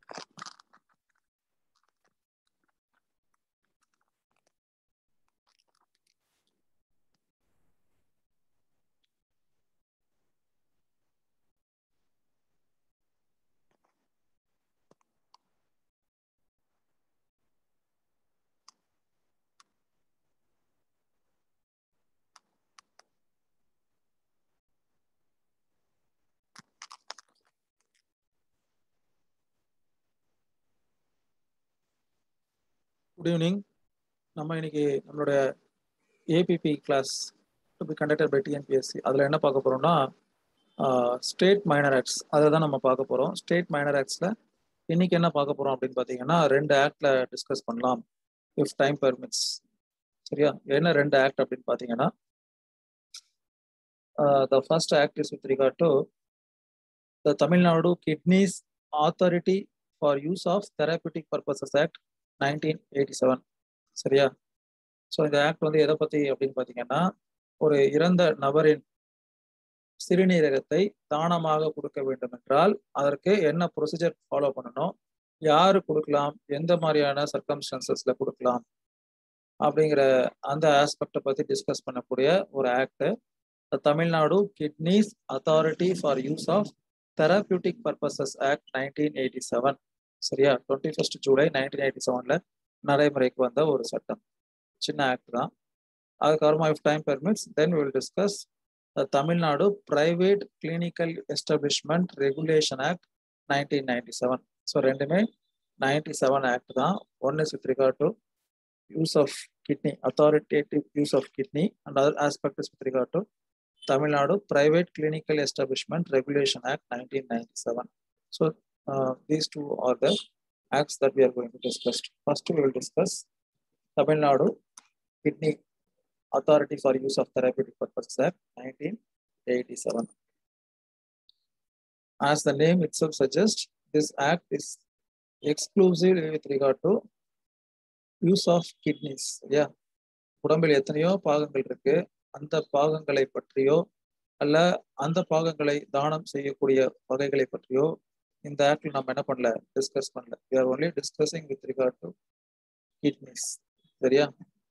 Good evening நம்ம இன்னைக்கு நம்மளோட ABP class to be conducted by TNPSC அதில் என்ன பார்க்க போகிறோம்னா ஸ்டேட் மைனர் ஆக்ட்ஸ் அதை தான் நம்ம பார்க்க போகிறோம் ஸ்டேட் மைனர் ஆக்ட்ஸில் இன்னைக்கு என்ன பார்க்க போகிறோம் அப்படின்னு பார்த்தீங்கன்னா ரெண்டு ஆக்டில் டிஸ்கஸ் பண்ணலாம் இஃப் டைம் பெர்மிட்ஸ் சரியா என்ன ரெண்டு ஆக்ட் அப்படின்னு பார்த்தீங்கன்னா the first act is with regard to the Tamil Nadu kidneys authority for use of therapeutic purposes act nineteen eighty seven சரியா ஸோ இந்த ஆக்ட் வந்து எதை பற்றி அப்படின்னு பார்த்தீங்கன்னா ஒரு இறந்த நபரின் சிறுநீரகத்தை தானமாக கொடுக்க வேண்டும் என்றால் அதற்கு என்ன ப்ரொசீஜர் ஃபாலோ பண்ணணும் யாரு கொடுக்கலாம் எந்த மாதிரியான சர்க்கம்ஸ்டன்சஸ்ல கொடுக்கலாம் அப்படிங்கிற அந்த ஆஸ்பெக்டை பற்றி டிஸ்கஸ் பண்ணக்கூடிய ஒரு act Tamil Nadu kidneys authority for use of therapeutic purposes act nineteen eighty seven சரியா twenty first July nineteen eighty செவன்ல நடைமுறைக்கு வந்த ஒரு சட்டம் சின்ன ஆக்ட் தான் அதுக்கப்புறமா if time permits then will discuss Tamil Nadu private clinical establishment regulation act nineteen ninety seven so ரெண்டுமே நைன்டி செவன் ஆக்ட் தான் one is with regard to use of kidney authoritative use of kidney and other aspect is with regard to Tamil Nadu private clinical establishment regulation act nineteen ninety seven so uh, these two are the acts that we are going to discuss. First, we will discuss Tamil Nadu Kidney Authority for Use of Therapeutic Purposes Act 1987. As the name itself suggests, this act is exclusive with regard to use of kidneys. Yeah. உடம்பில் எத்தனையோ பாகங்கள் இருக்கு அந்த பாகங்களை பற்றியோ அல்ல அந்த பாகங்களை தானம் செய்யக்கூடிய வகைகளை பற்றியோ இந்த ஆக்டில் நம்ம என்ன பண்ணல டிஸ்கஸ் பண்ணல we are only discussing with regard to kidneys சரியா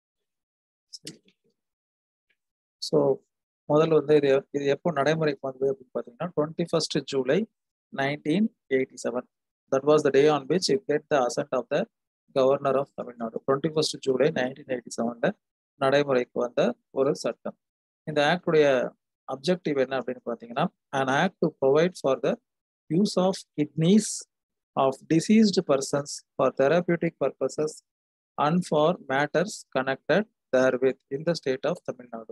ஸோ முதல்ல வந்து இது இது எப்போ நடைமுறைக்கு வந்தது அப்படின்னு பார்த்தீங்கன்னா twenty first July nineteen eighty seven that was the day on which you get the assent of the governor of Tamil Nadu twenty first July nineteen eighty செவன்ல நடைமுறைக்கு வந்த ஒரு சட்டம் இந்த ஆக்டுடைய அப்ஜெக்டிவ் என்ன அப்படின்னு பார்த்தீங்கன்னா an act to provide for the use of kidneys of deceased persons for therapeutic purposes and for matters connected therewith in the state of Tamil Nadu.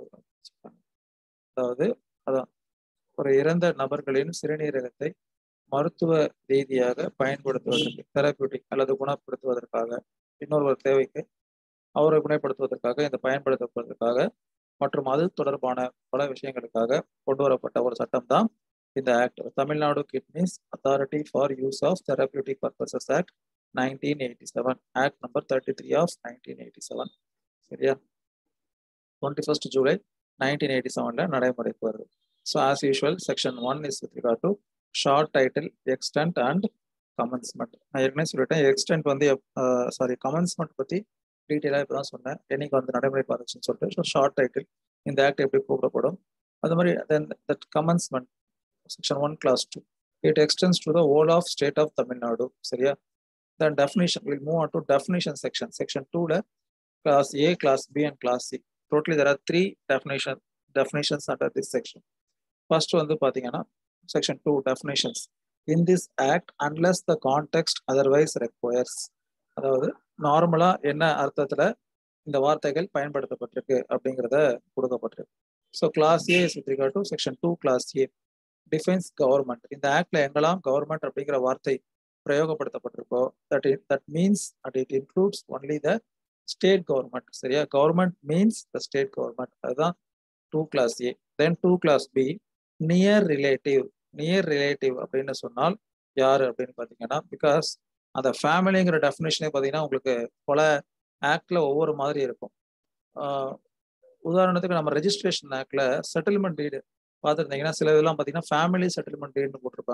அதாவது அதான் ஒரு இறந்த நபர்களின் சிறுநீரகத்தை மருத்துவ ரீதியாக பயன்படுத்துவதற்கு தெரபியூட்டிக் அல்லது குணப்படுத்துவதற்காக இன்னொரு ஒரு தேவைக்கு அவரை குணப்படுத்துவதற்காக இந்த பயன்படுத்தப்படுவதற்காக மற்றும் அது தொடர்பான பல விஷயங்களுக்காக கொண்டு வரப்பட்ட ஒரு சட்டம் தான் இந்த act Tamil Nadu kidneys authority for use of therapeutic purposes act nineteen eighty seven act number thirty three of nineteen eighty seven சரியா twenty first July nineteen eighty செவன்ல நடைமுறைக்கு வருது so as usual section one is with regard to short title extent and commencement நான் ஏற்கனவே சொல்லிட்டேன் extend வந்து sorry commencement பற்றி டீட்டெயிலாக இப்போ தான் சொன்னேன் என்னைக்கு வந்து நடைமுறை பார்த்துச்சுன்னு சொல்லிட்டு ஸோ ஷார்ட் டைட்டில் இந்த ஆக்ட் எப்படி கூப்பிடப்படும் அது மாதிரி then that commencement section 1 class 2 it extends to the whole of state of tamil nadu சரியா then definition we'll move on to definition section section 2 ல class a class b and class c totally there are three definition definitions under this section first வந்து பாத்தீங்கன்னா section 2 definitions in this act unless the context otherwise requires அதாவது நார்மலா என்ன அர்த்தத்துல இந்த வார்த்தைகள் பயன்படுத்தப்பட்டிருக்கு அப்படிங்கிறத கொடுக்கப்பட்டிருக்கு so clause A is with regard to section two clause A defines government இந்த ஆக்ட்ல எங்கெல்லாம் கவர்மெண்ட் அப்படிங்கிற வார்த்தை பிரயோகப்படுத்தப்பட்டிருக்கோ that that means at it includes only the state government சரியா government means the state government அதுதான் two clause A then two clause B near relative near relative அப்படின்னு சொன்னால் யாரு அப்படின்னு பார்த்தீங்கன்னா பிகாஸ் அந்த ஃபேமிலிங்கிற டெஃபினேஷனே பார்த்தீங்கன்னா உங்களுக்கு பல ஆக்ட்ல ஒவ்வொரு மாதிரி இருக்கும் உதாரணத்துக்கு நம்ம ரெஜிஸ்ட்ரேஷன் ஆக்ட்ல செட்டில்மெண்ட் டீடு பார்த்துருந்தீங்கன்னா சில இதெல்லாம் பார்த்தீங்கன்னா ஃபேமிலி செட்டில்மெண்ட் டீட்னு போட்டிருப்பாங்க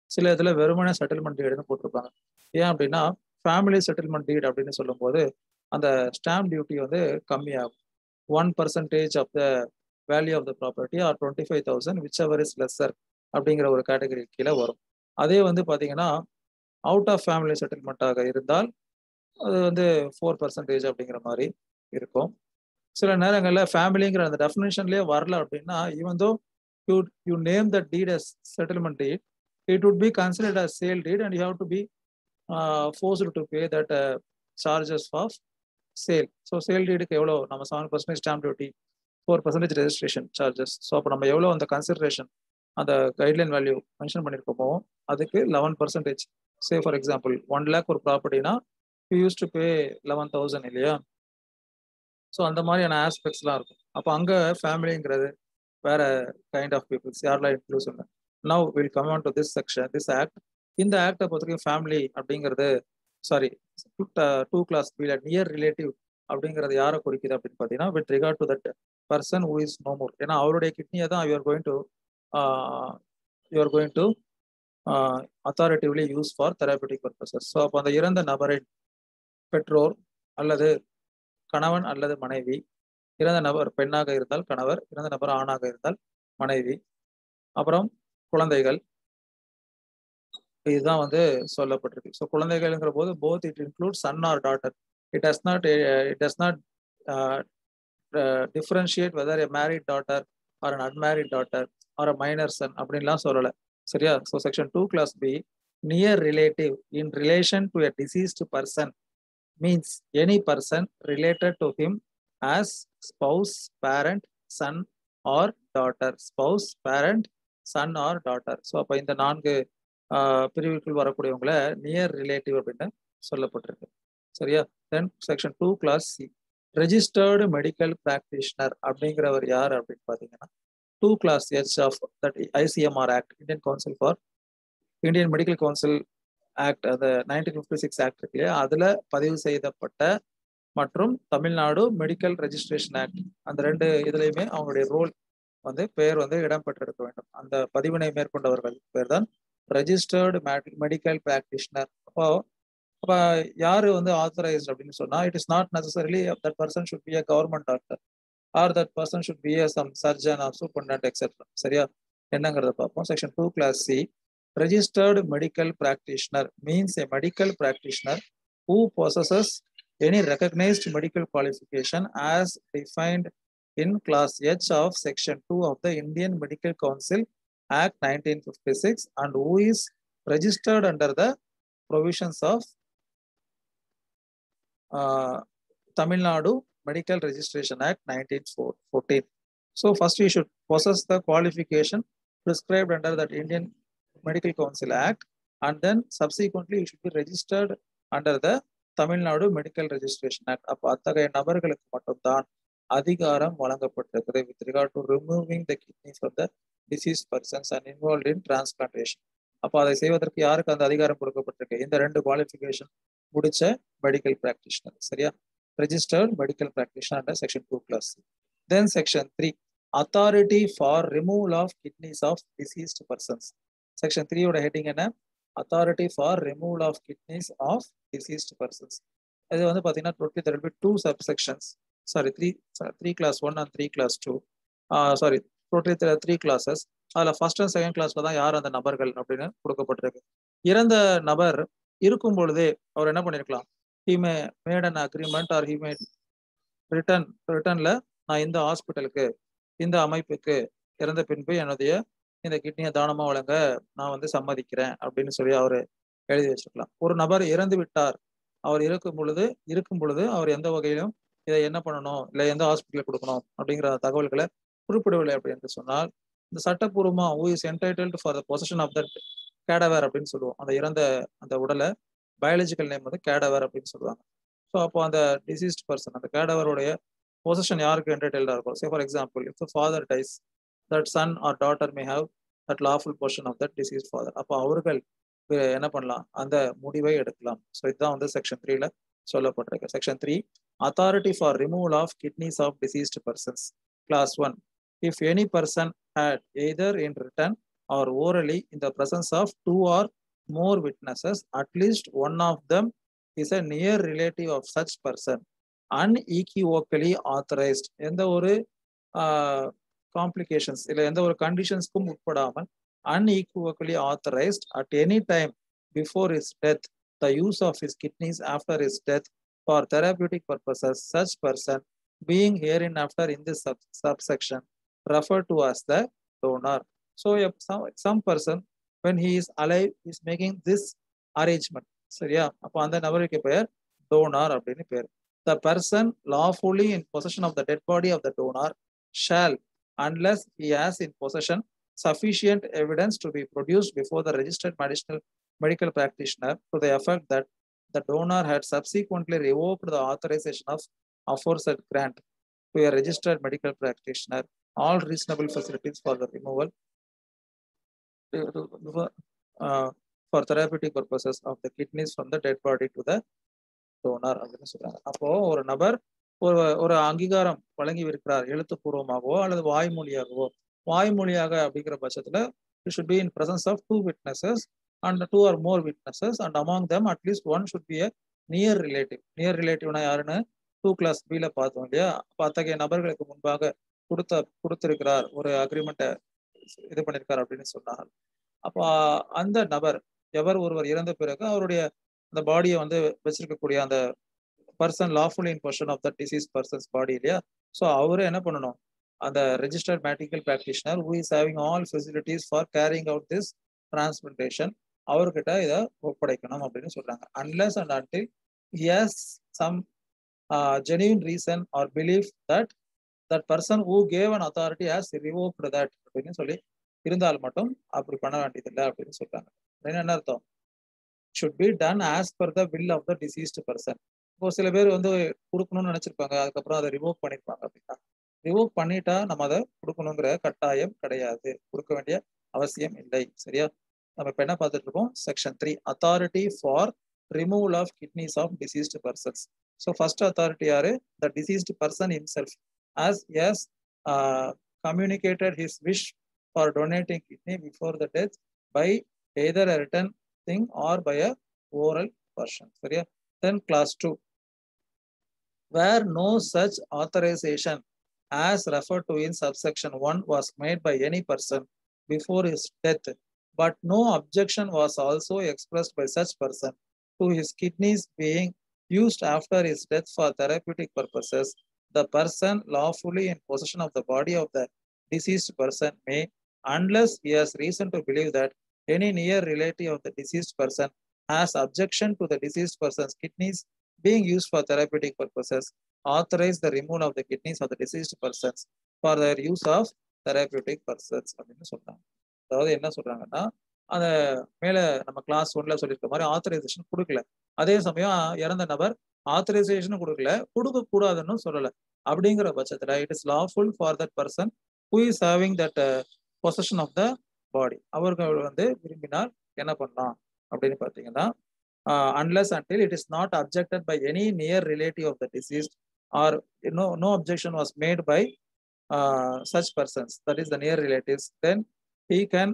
சில இதுல வெறுமனே செட்டில்மெண்ட் டீடுன்னு போட்டிருப்பாங்க ஏன் அப்படின்னா ஃபேமிலி செட்டில்மெண்ட் டீட் அப்படின்னு சொல்லும்போது அந்த ஸ்டாம்ப் டியூட்டி வந்து கம்மியாகும் one percentage of the value of the property or twenty five thousand whichever is lesser அப்படிங்கிற ஒரு கேட்டகரி கீழே வரும் அதே வந்து பார்த்தீங்கன்னா அவுட் ஆஃப் ஃபேமிலி செட்டில்மெண்ட்டாக இருந்தால் அது வந்து ஃபோர் பர்சன்டேஜ் அப்படிங்கிற மாதிரி இருக்கும் சில நேரங்களில் ஃபேமிலிங்கிற அந்த டெஃபினேஷன்லேயே வரல அப்படின்னா even though you you name the deed as settlement deed it would be considered as sale deed and you have to be uh, forced to pay that uh, charges of sale. So sale டீடுக்கு எவ்வளோ நம்ம seven percentage stamp duty four percentage registration charges so அப்போ நம்ம எவ்வளோ அந்த consideration அந்த guideline value mention பண்ணியிருக்கோமோ அதுக்கு eleven percentage say for example one lakh ஒரு ப்ராப்பர்ட்டினா you use to pay eleven thousand இல்லையா ஸோ அந்த மாதிரியான ஆஸ்பெக்ட்ஸ்லாம் இருக்கும் அப்போ அங்கே ஃபேமிலிங்கிறது வேற கைண்ட் ஆஃப் பீப்புள்ஸ் யாரெல்லாம் inclusive now will come on to this section this act இந்த ஆக்டை பொறுத்த வரைக்கும் ஃபேமிலி அப்படிங்கிறது சாரி டூ கிளாஸ் பில நியர் ரிலேட்டிவ் அப்படிங்கிறது யாரை குறிக்குது அப்படின்னு பார்த்தீங்கன்னா with regard to that person who is no more ஏன்னா அவருடைய கிட்னியை தான் you're going to you're going to authoritatively use for therapeutic purposes so அப்போ அந்த இறந்த நபரின் பெற்றோர் அல்லது கணவன் அல்லது மனைவி இறந்த நபர் பெண்ணாக இருந்தால் கணவர் இறந்த நபர் ஆணாக இருந்தால் மனைவி அப்புறம் குழந்தைகள் இதுதான் வந்து சொல்லப்பட்டிருக்கு ஸோ குழந்தைகள்ங்கிற போது both it include son or daughter it does not it does not differentiate whether a married daughter or un unmarried daughter or a minor son அப்படின்லாம் சொல்லலை சரியா so section two clause B near relative in relation to a deceased person means any person related to him as spouse parent son or daughter spouse parent son or daughter so அப்போ இந்த நான்கு பிரிவுக்குள் வரக்கூடியவங்கள near relative அப்படின்னு சொல்லப்பட்டிருக்கு சரியா then section two clause C registered medical practitioner அப்படிங்கிறவர் யார் அப்படின்னு பார்த்தீங்கன்னா two clause H of that ICMR act Indian council for Indian medical council act அந்த நைன்டீன் ஃபிஃப்டி சிக்ஸ் ஆக்ட் இருக்கு இல்லையா அதில் பதிவு செய்யப்பட்ட மற்றும் தமிழ்நாடு மெடிக்கல் ரெஜிஸ்ட்ரேஷன் ஆக்ட் அந்த ரெண்டு இதுலையுமே அவங்களுடைய ரோல் வந்து பெயர் வந்து இடம்பெற்றிருக்க வேண்டும் அந்த பதிவினை மேற்கொண்டவர்கள் பேர் தான் ரெஜிஸ்டர்டு மெடிக்கல் பிராக்டிஷனர் அப்போ அப்போ யார் வந்து ஆத்தரைஸ்ட் அப்படின்னு சொன்னால் it is not necessarily that person should be a government doctor or that person should be a some surgeon or superintendent etcetera சரியா என்னங்கிறத பார்ப்போம் section two clause C registered medical practitioner means a medical practitioner who possesses any recognized medical qualification as defined in class H of section 2 of the Indian Medical Council Act 1956 and who is registered under the provisions of uh, Tamil Nadu Medical Registration Act 1914. So first we should possess the qualification prescribed under that Indian Medical Council Act, and then subsequently you should be registered under the Tamil Nadu Medical Registration Act. அப்போ அத்தகைய நபர்களுக்கு மட்டும்தான் அதிகாரம் வழங்கப்பட்டிருக்கிறது with regard to removing the kidney for the disease persons and involve in transplantation அப்போ அதை செய்வதற்கு யாருக்கு அந்த அதிகாரம் கொடுக்கப்பட்டிருக்கு இந்த ரெண்டு குவாலிஃபிகேஷன் முடிச்ச மெடிக்கல் பிராக்டிஷனர் சரியா registered medical practitioner under section two clause then section three authority for removal of kidneys of deceased persons section த்ரீயோட ஹெட்டிங் என்ன authority for removal of kidneys of deceased persons இது வந்து பார்த்தீங்கன்னா totally there be two sub sections sorry three three clause one and three clause two sorry totally three clauses அதில் first and second கிளாஸ்ல தான் யார் அந்த நபர்கள் அப்படின்னு கொடுக்கப்பட்டிருக்கு இறந்த நபர் இருக்கும் பொழுதே அவர் என்ன பண்ணியிருக்கலாம் he may made an agreement or he may return ரிட்டர்ன்ல நான் இந்த ஹாஸ்பிட்டலுக்கு இந்த அமைப்புக்கு இறந்த பின்பு என்னுடைய இந்த கிட்னியை தானமா வழங்க நான் வந்து சம்மதிக்கிறேன் அப்படின்னு சொல்லி அவர் எழுதி வச்சுக்கலாம் ஒரு நபர் இறந்து விட்டார் அவர் இருக்கும் பொழுது இருக்கும் பொழுது அவர் எந்த வகையிலும் இதை என்ன பண்ணணும் இல்லை எந்த ஹாஸ்பிட்டலுக்கு கொடுக்கணும் அப்படிங்கிற தகவல்களை குறிப்பிடவில்லை அப்படின்னு சொன்னால் இந்த சட்டப்பூர்வமா who is entitled for the position of that cadaver அப்படின்னு சொல்லுவோம் அந்த இறந்த அந்த உடலை பயாலஜிக்கல் நேம் வந்து கேடவர் அப்படின்னு சொல்லுவாங்க ஸோ அப்போ அந்த டிசீஸ்ட் பர்சன் அந்த கேடவருடைய பொசிஷன் யாருக்கு என்டைட்டில்டா இருக்கும் say for example if father dies that son or daughter may have that lawful portion of that deceased father அப்போ அவர்கள் என்ன பண்ணலாம் அந்த முடிவை எடுக்கலாம் ஸோ இதுதான் வந்து செக்ஷன் த்ரீல சொல்லப்பட்டிருக்கு section three authority for removal of kidneys of deceased persons clause one if any person had either in written or orally in the presence of two or more witnesses, at least one of them is a near relative of such person, unequivocally authorized. எந்த ஒரு complications இல்லை எந்த ஒரு கண்டிஷன்ஸ்க்கும் உட்படாமல் unequivocally authorized at any time before his death the use of his kidneys after his death for therapeutic purposes, such person being hereinafter in this sub subsection referred to as the donor. So if some, some person when he is alive is making this arrangement. சரியா அப்போ அந்த நபருக்கு பெயர் donor அப்படின்னு பேர் the person lawfully in possession of the dead body of the donor shall unless he has in possession sufficient evidence to be produced before the registered medicinal medical practitioner to the effect that the donor had subsequently revoked the authorization of aforesaid grant to a registered medical practitioner all reasonable facilities for the removal uh, for therapeutic purposes of the kidneys from the dead body to the donor அப்படின்னு சொல்றாங்க அப்போ ஒரு நபர் ஒரு ஒரு அங்கீகாரம் வழங்கி இருக்கிறார் எழுத்துப்பூர்வமாகவோ அல்லது வாய்மொழியாகவோ வாய்மொழியாக அப்படிங்கிற பட்சத்துல it should be in presence of two witnesses and two or more witnesses and among them at least one should be a near relative near ரிலேட்டிவ்னா யாருன்னு டூ கிளாஸ் பில பார்த்தோம் இல்லையா அப்போ அத்தகைய நபர்களுக்கு முன்பாக கொடுத்த கொடுத்திருக்கிறார் ஒரு அக்ரிமெண்ட்டை இது பண்ணியிருக்கார் அப்படின்னு சொன்னார் அப்போ அந்த நபர் எவர் ஒருவர் இறந்த பிறகு அவருடைய அந்த பாடியை வந்து வச்சிருக்கக்கூடிய அந்த person lawful in position of the disease persons body இல்லையா ஸோ அவரு என்ன பண்ணணும் அந்த registered medical practitioner who is having all facilities for carrying out this transplantation அவர்கிட்ட இதை ஒப்படைக்கணும் அப்படின்னு சொல்றாங்க unless and until is some genuine reason or believe that that person who gave an authority has revoked that அப்படின்னு சொல்லி இருந்தால் மட்டும் அப்படி பண்ண வேண்டியதில்லை அப்படின்னு சொல்றாங்க என்ன அர்த்தம் should be done as per the will of the deceased person இப்போ சில பேர் வந்து கொடுக்கணும்னு நினைச்சிருப்பாங்க அதுக்கப்புறம் அதை ரிவோக் பண்ணிருப்பாங்க அப்படின்னா ரிவோக் பண்ணிட்டா நம்ம அதை கொடுக்கணுங்கிற கட்டாயம் கிடையாது கொடுக்க வேண்டிய அவசியம் இல்லை சரியா நம்ம இப்ப என்ன பார்த்துட்டு இருக்கோம் section three authority for removal of kidneys of deceased persons so first authority யாரு the deceased person himself as has communicated his wish for donating kidney before the death by either a written thing or by a oral person சரியா then clause two where no such authorization as referred to in subsection 1 was made by any person before his death, but no objection was also expressed by such person to his kidneys being used after his death for therapeutic purposes, the person lawfully in possession of the body of the deceased person may, unless he has reason to believe that any near relative of the deceased person has objection to the deceased person's kidneys being used for therapeutic purposes, authorize the removal of the kidneys of the deceased persons for their use of therapeutic purposes அப்படின்னு சொல்றாங்க அதாவது என்ன சொல்றாங்கன்னா அந்த மேல நம்ம class ஒன்ல சொல்லியிருக்க மாதிரி ஆத்தரைசேஷன் கொடுக்கல அதே சமயம் இறந்த நபர் ஆத்தரைசேஷன் கொடுக்கல கொடுக்க கூடாதுன்னு சொல்லல அப்படிங்கிற பட்சத்துல it is lawful for that person who is having that possession of the body அவர்கள் வந்து விரும்பினால் என்ன பண்ணலாம் அப்படின்னு பார்த்தீங்கன்னா unless until it is not objected by any near relative of the deceased or no, no objection was made by uh, such persons, that is the near relatives, then he can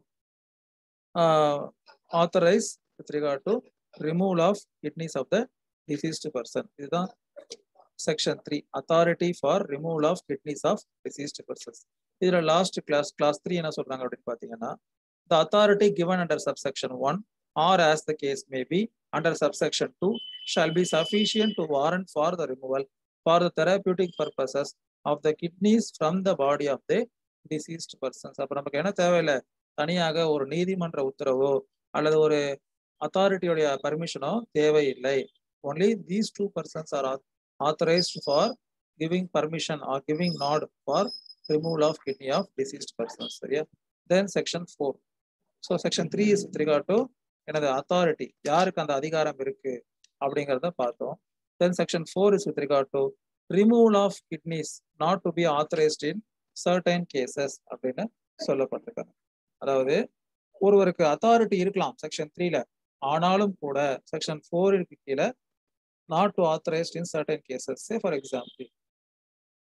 uh, authorize with regard to removal of kidneys of the deceased person. இதுதான் section three authority for removal of kidneys of deceased persons இதுல last clause clause three என்ன சொல்றாங்க அப்படின்னு பாத்தீங்கன்னா the authority given under subsection one or as the case may be under subsection 2 shall be sufficient to warrant for the removal for the therapeutic purposes of the kidneys from the body of the deceased persons அப்ப நமக்கு என்ன தேவையில்லை தனியாக ஒரு நீதிமன்ற உத்தரவோ அல்லது ஒரு அத்தாரிட்டியோடைய பர்மிஷனோ தேவையில்லை only these two persons are authorised for giving permission or giving not for removal of kidney of deceased persons சரியா then section four so section three is with regard to எனது அத்தாரிட்டி யாருக்கு அந்த அதிகாரம் இருக்கு அப்படிங்கிறத பார்த்தோம் then section four is with regard to removal of kidneys not to be authorised in certain cases அப்படின்னு சொல்லப்பட்டிருக்காங்க அதாவது ஒருவருக்கு அத்தாரிட்டி இருக்கலாம் செக்ஷன் த்ரீல ஆனாலும் கூட செக்ஷன் ஃபோருக்கு கீழே not to authorised in certain cases for example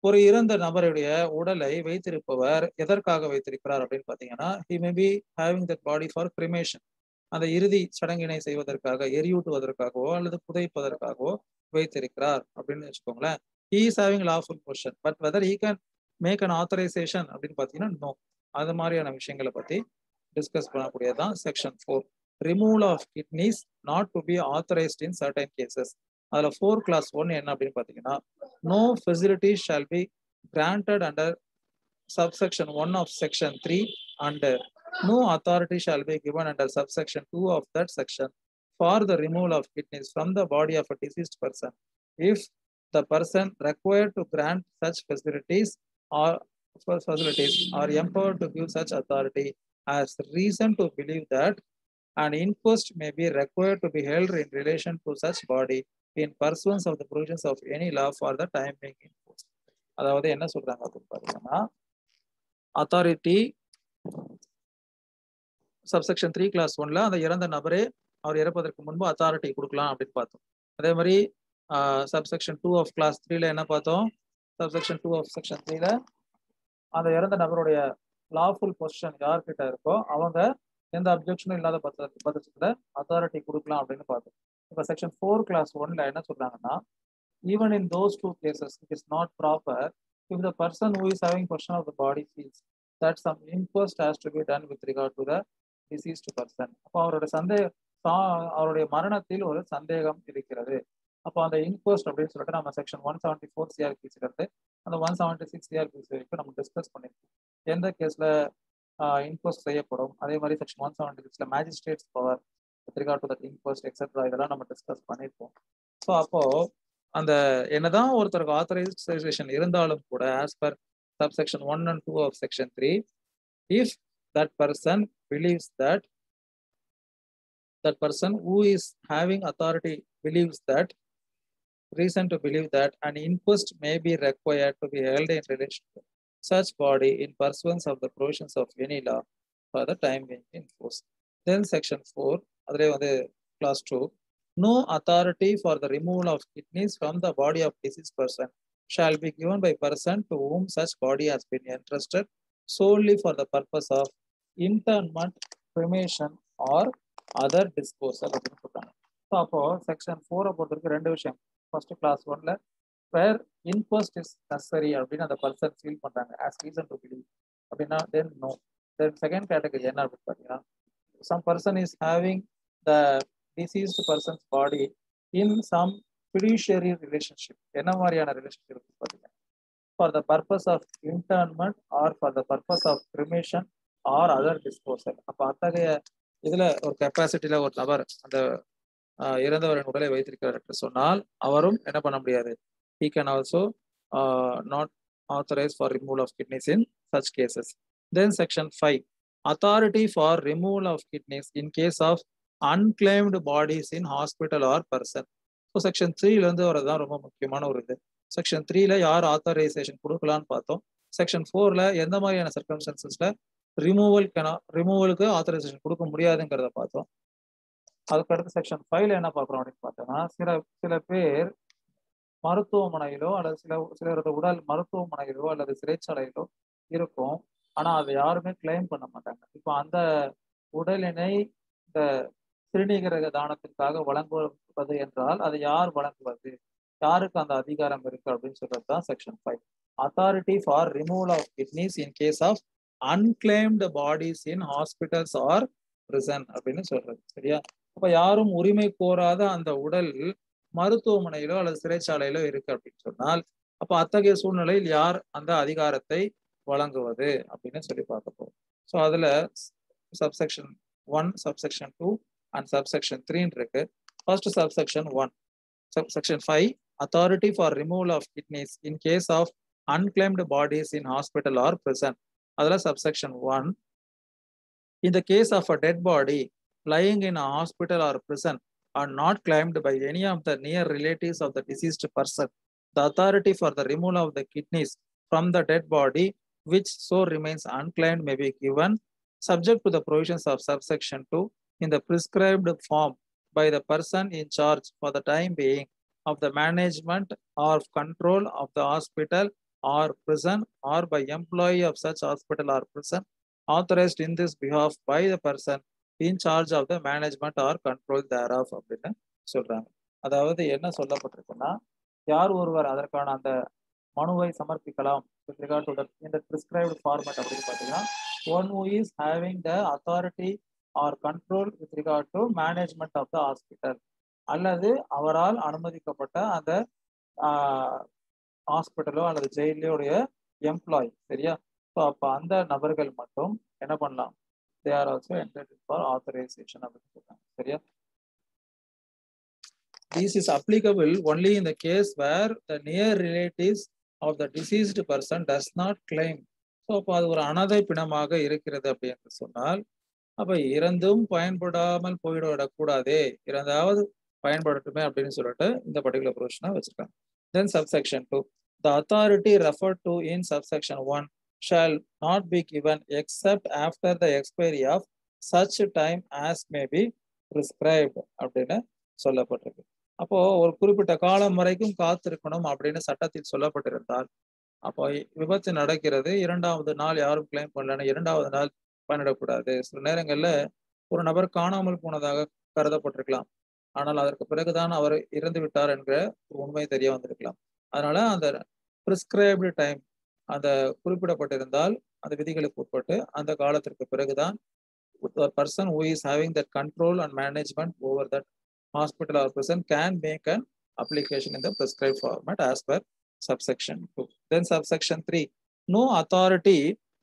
ஒரு இறந்த நபருடைய உடலை வைத்திருப்பவர் எதற்காக வைத்திருக்கிறார் அப்படின்னு பாத்தீங்கன்னா he may be having that body for cremation அந்த இறுதி சடங்கினை செய்வதற்காக எரியூட்டுவதற்காகவோ அல்லது புதைப்பதற்காகவோ வைத்திருக்கிறார் அப்படின்னு வச்சுக்கோங்களேன் he is having lawful position but whether he can make an authorization அப்படின்னு பார்த்தீங்கன்னா நோ அது மாதிரியான விஷயங்களை பத்தி டிஸ்கஸ் பண்ணக்கூடியதான் section four removal of kidneys not to be authorised in certain cases அதுல ஃபோர் கிளாஸ் ஒன் என்ன அப்படின்னு பார்த்தீங்கன்னா no facility shall be granted under subsection 1 of section 3 and no authority shall be given under subsection 2 of that section for the removal of kidneys from the body of a deceased person if the person required to grant such facilities or facilities are empowered to give such authority has reason to believe that an inquest may be required to be held in relation to such body in pursuance of the provisions of any law for the time being in force. அதாவது என்ன சொல்றாங்க அப்படின்னு பாத்தீங்கன்னா authority subsection three class ஒன்ல அந்த இறந்த நபரே அவர் இறப்பதற்கு முன்பு அத்தாரிட்டி கொடுக்கலாம் அப்படின்னு பார்த்தோம் அதே மாதிரி சப்செக்ஷன் டூ ஆஃப் கிளாஸ் த்ரீல என்ன பார்த்தோம் சப்செக்ஷன் டூ ஆஃப் செக்ஷன் த்ரீல அந்த இறந்த நபருடைய லாஃபுல் பொசிஷன் யார்கிட்ட இருக்கோ அவங்க எந்த அப்ஜெக்ஷனும் இல்லாத பட்ச பட்சத்துல அத்தாரிட்டி கொடுக்கலாம் அப்படின்னு பார்த்தோம் இப்போ செக்ஷன் ஃபோர் கிளாஸ் ஒன்ல என்ன சொல்றாங்கன்னா even in those two cases it is not proper if the person who is having possession of the body feels that some inquest has to be done with regard to the deceased person அப்போ அவருடைய சந்தேக அவருடைய மரணத்தில் ஒரு சந்தேகம் இருக்கிறது அப்போ அந்த இன்கோஸ்ட் அப்படின்னு சொல்லிட்டு நம்ம செக்ஷன் ஒன் செவன்டி ஃபோர் சிஆர்பிசில இருந்து அந்த ஒன் செவன்டி சிக்ஸ் சிஆர்பிசி வரைக்கும் நம்ம டிஸ்கஸ் பண்ணிருக்கோம் எந்த கேஸ்ல இன்கோஸ்ட் செய்யப்படும் அதே மாதிரி செக்ஷன் ஒன் செவன்டி சிக்ஸ்ல magistrates power with regard to that inquest etcetera இதெல்லாம் நம்ம டிஸ்கஸ் பண்ணியிருக்கோம் ஸோ அப்போ அந்த என்னதான் ஒருத்தருக்கு ஆத்தரைசேஷன் இருந்தாலும் கூட as per subsection one and two of section three if that person believes that that person who is having authority believes that reason to believe that an inquest may be required to be held in relation to such body in pursuance of the provisions of any law for the time being in force. Then section 4, அதிலே வந்து class 2, no authority for the removal of kidneys from the body of deceased person shall be given by person to whom such body has been entrusted solely for the purpose of internment, cremation or other disposal அப்படின்னு சொல்றாங்க so அப்போ section ஃபோரை பொறுத்தவரைக்கும் ரெண்டு விஷயம் first class ஒன்ல வேர் இன்கோஸ்ட் is necessary அப்படின்னு அந்த பர்சன் ஃபீல் பண்றாங்க ஆஸ் ரீசன் டு பிலீவ் அப்படின்னா then no then second category என்ன அப்படின்னு பார்த்தீங்கன்னா some person is having the deceased persons body in some fiduciary relationship என்ன மாதிரியான ரிலேஷன்ஷிப் பார்த்தீங்கன்னா for the purpose of internment or for the purpose of cremation or other disposal அப்போ அத்தகைய இதுல ஒரு கெப்பாசிட்டியில ஒரு நபர் அந்த இறந்தவரின் உடலை வைத்திருக்கிறார் என்று சொன்னால் அவரும் என்ன பண்ண முடியாது he can also not authorise for removal of kidneys in such cases then section five authority for removal of kidneys in case of unclaimed bodies in hospital or prison so section த்ரீல இருந்து வரதான் ரொம்ப முக்கியமான ஒரு இது section த்ரீல யார் authorisation கொடுக்கலான்னு பார்த்தோம் செக்ஷன் ஃபோர்ல எந்த மாதிரியான சர்க்கம்ஸ்டன்சஸ்ல ரிமூவல் ரிமூவலுக்கு ஆத்தரைசேஷன் கொடுக்க முடியாதுங்கிறத பார்த்தோம் அதுக்கடுத்து செக்ஷன் ஃபைவ்ல என்ன பார்க்குறோம் அப்படின்னு பார்த்தோம்னா சில சில பேர் மருத்துவமனையிலோ அல்லது சில சிலரது உடல் மருத்துவமனையிலோ அல்லது சிறைச்சாலையிலோ இருக்கும் ஆனா அதை யாருமே கிளைம் பண்ண மாட்டாங்க இப்போ அந்த உடலினை இந்த சிறுநீரக தானத்திற்காக வழங்குவது என்றால் அதை யார் வழங்குவது யாருக்கு அந்த அதிகாரம் இருக்கு அப்படின்னு சொல்றது தான் section five authority for removal of kidneys in case of unclaimed bodies in hospitals or prison அப்படின்னு சொல்றது சரியா அப்ப யாரும் உரிமை கோராத அந்த உடல் மருத்துவமனையிலோ அல்லது சிறைச்சாலையிலோ இருக்கு அப்படின்னு சொன்னால் அப்ப அத்தகைய சூழ்நிலையில் யார் அந்த அதிகாரத்தை வழங்குவது அப்படின்னு சொல்லி பார்க்க போறோம் ஸோ அதுல subsection one subsection two and subsection த்ரீன்னு இருக்கு first subsection one subsection five authority for removal of kidneys in case of unclaimed bodies in hospital or prison. Adala subsection 1. In the case of a dead body lying in a hospital or prison are not claimed by any of the near relatives of the deceased person, the authority for the removal of the kidneys from the dead body, which so remains unclaimed, may be given subject to the provisions of subsection 2 in the prescribed form by the person in charge for the time being of the management or control of the hospital or prison or by employee of such hospital or prison authorized in this behalf by the person in charge of the management or control thereof அப்படின்னு சொல்றாங்க அதாவது என்ன சொல்லப்பட்டிருக்குன்னா யார் ஒருவர் அதற்கான அந்த மனுவை சமர்ப்பிக்கலாம் with regard to the in the prescribed format அப்படின்னு பார்த்தீங்கன்னா one who is having the authority or control with regard to management of the hospital அல்லது அவரால் அனுமதிக்கப்பட்ட அந்த ஹாஸ்பிட்டலோ அல்லது ஜெயிலோடைய எம்ப்ளாயி சரியா ஸோ அப்போ அந்த நபர்கள் மட்டும் என்ன பண்ணலாம் they are also entitled for authorization அப்படின்னு சொல்றாங்க சரியா This is applicable only in the case where the near relatives of the deceased person does not claim. So அப்போ அது ஒரு அனாதை பிணமாக இருக்கிறது அப்படின்னு சொன்னால் அப்ப இறந்தும் பயன்படாமல் போயிடக்கூடாதே இறந்தாவது பயன்படட்டுமே அப்படின்னு சொல்லிட்டு இந்த பர்டிகுலர் ப்ரொவிஷனை வச்சிருக்காங்க then subsection two the authority refer to in subsection one shall not be given except after the expiry of such time as may be prescribed அப்படின்னு சொல்லப்பட்டிருக்கு அப்போ ஒரு குறிப்பிட்ட காலம் வரைக்கும் காத்திருக்கணும் அப்படின்னு சட்டத்தில் சொல்லப்பட்டிருந்தால் அப்போ விபத்து நடக்கிறது இரண்டாவது நாள் யாரும் கிளைம் பண்ணலன்னு இரண்டாவது நாள் பண்ணிடக்கூடாது சில நேரங்கள்ல ஒரு நபர் காணாமல் போனதாக கருதப்பட்டிருக்கலாம் ஆனால் அதற்கு பிறகுதான் அவர் இறந்து விட்டார் என்கிற ஒரு உண்மை தெரிய வந்திருக்கலாம் அதனால அந்த பிரிஸ்கிரைப்டு டைம் அந்த குறிப்பிடப்பட்டிருந்தால் அந்த விதிகளுக்கு உட்பட்டு அந்த காலத்திற்கு பிறகுதான் person who is having that control and management over that hospital or prison can make an application in the prescribe format as per subsection 2. Then subsection 3. No authority,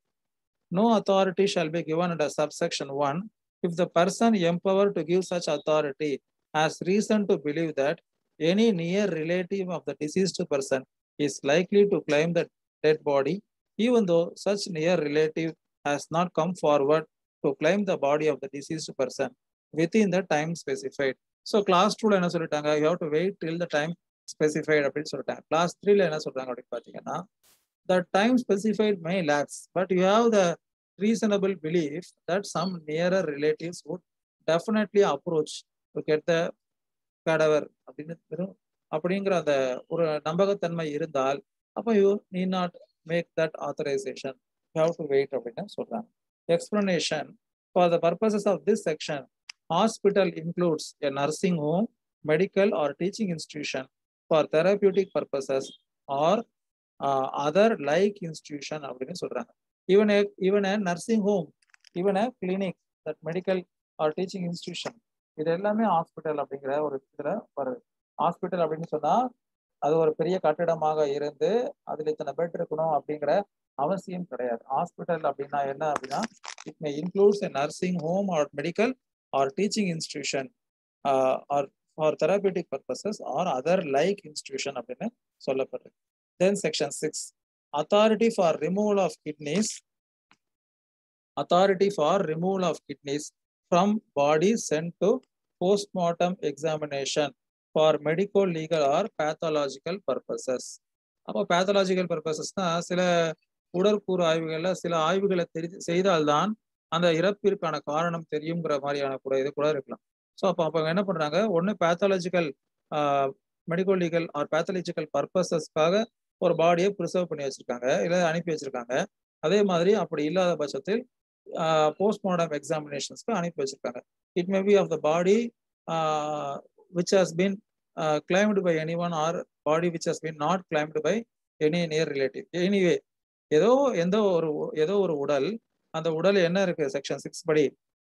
no authority shall be given under subsection 1 if the person empowered to give such authority has reason to believe that any near relative of the deceased person is likely to claim the dead body, even though such near relative has not come forward to claim the body of the deceased person within the time specified. So class 2 என்ன சொல்லிட்டாங்க you have to wait till the time specified அப்படின்னு சொல்லிட்டாங்க clause த்ரீல என்ன சொல்றாங்க அப்படின்னு பார்த்தீங்கன்னா the time specified may lapse but you have the reasonable belief that some nearer relatives would definitely approach to get the cadaver அப்படின்னு அப்படிங்கிற அந்த ஒரு நம்பகத்தன்மை இருந்தால் அப்போ you need not make that authorization you have to wait அப்படின்னு சொல்றாங்க explanation for the purposes of this section hospital includes a nursing home medical or teaching institution for therapeutic purposes or uh, other like institution அப்படின்னு சொல்றாங்க even even nursing home even clinic that medical or teaching institution இது எல்லாமே hospital அப்படிங்கிற ஒரு இதுல வருது hospital அப்படின்னு சொன்னா அது ஒரு பெரிய கட்டிடமாக இருந்து அதுல இத்தனை பெட் இருக்கணும் அப்படிங்கிற அவசியம் கிடையாது ஹாஸ்பிட்டல் அப்படின்னா என்ன அப்படின்னா it may includes a nursing home or medical or teaching institution or for therapeutic purposes or other like institution அப்படின்னு சொல்லப்படுறது then section six authority for removal of kidneys authority for removal of kidneys from body sent to postmortem examination for medico legal or pathological purposes அப்போ pathological பர்பசஸ்னா சில உடற்கூறு ஆய்வுகள்ல சில ஆய்வுகளை தெரி செய்தால்தான் அந்த இறப்பிற்கான காரணம் தெரியுங்கிற மாதிரியான கூட இது கூட இருக்கலாம் ஸோ அப்போ அப்போ என்ன பண்ணுறாங்க ஒன்று pathological medical legal or pathological பர்பஸஸ்க்காக ஒரு பாடியை ப்ரிசர்வ் பண்ணி வச்சிருக்காங்க இல்லை அனுப்பி வச்சிருக்காங்க அதே மாதிரி அப்படி இல்லாத பட்சத்தில் போஸ்ட்மார்டம் எக்ஸாமினேஷன்ஸ்க்கு அனுப்பி வச்சிருக்காங்க it may be of the body which has been claimed by any one or body which has been not claimed by any near relative anyway ஏதோ எந்த ஒரு ஏதோ ஒரு உடல் அந்த உடல் என்ன இருக்கு செக்ஷன் சிக்ஸ் படி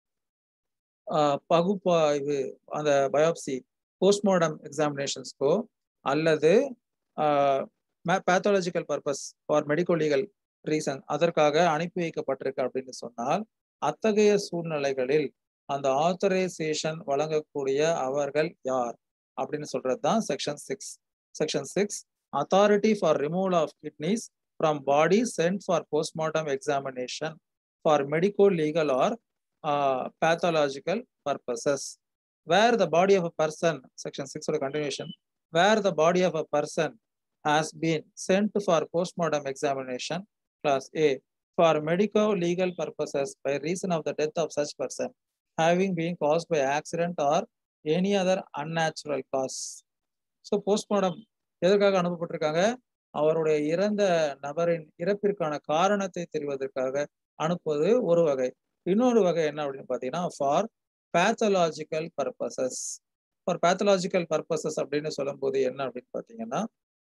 பகுப்பாய்வு அந்த பயோப்சி போஸ்ட்மார்டம் எக்ஸாமினேஷன்ஸ்க்கோ அல்லது pathological purpose for medico legal reason அதற்காக அனுப்பி வைக்கப்பட்டிருக்கு அப்படின்னு சொன்னால் அத்தகைய சூழ்நிலைகளில் அந்த ஆத்தரைசேஷன் வழங்கக்கூடிய அவர்கள் யார் அப்படின்னு சொல்றது தான் section six section six authority for removal of kidneys from body sent for postmortem examination for medico legal or uh, pathological purposes. Where the body of a person, section 6 of the continuation, where the body of a person has been sent for postmortem examination, class A, for medico legal purposes by reason of the death of such person, having been caused by accident or any other unnatural cause. So postmortem எதற்காக அனுப்பப்பட்டிருக்காங்க அவருடைய இறந்த நபரின் இறப்பிற்கான காரணத்தை தெரிவதற்காக அனுப்புவது ஒரு வகை இன்னொரு வகை என்ன அப்படின்னு பார்த்தீங்கன்னா for pathological purposes for pathological purposes அப்படின்னு சொல்லும்போது என்ன அப்படின்னு பார்த்தீங்கன்னா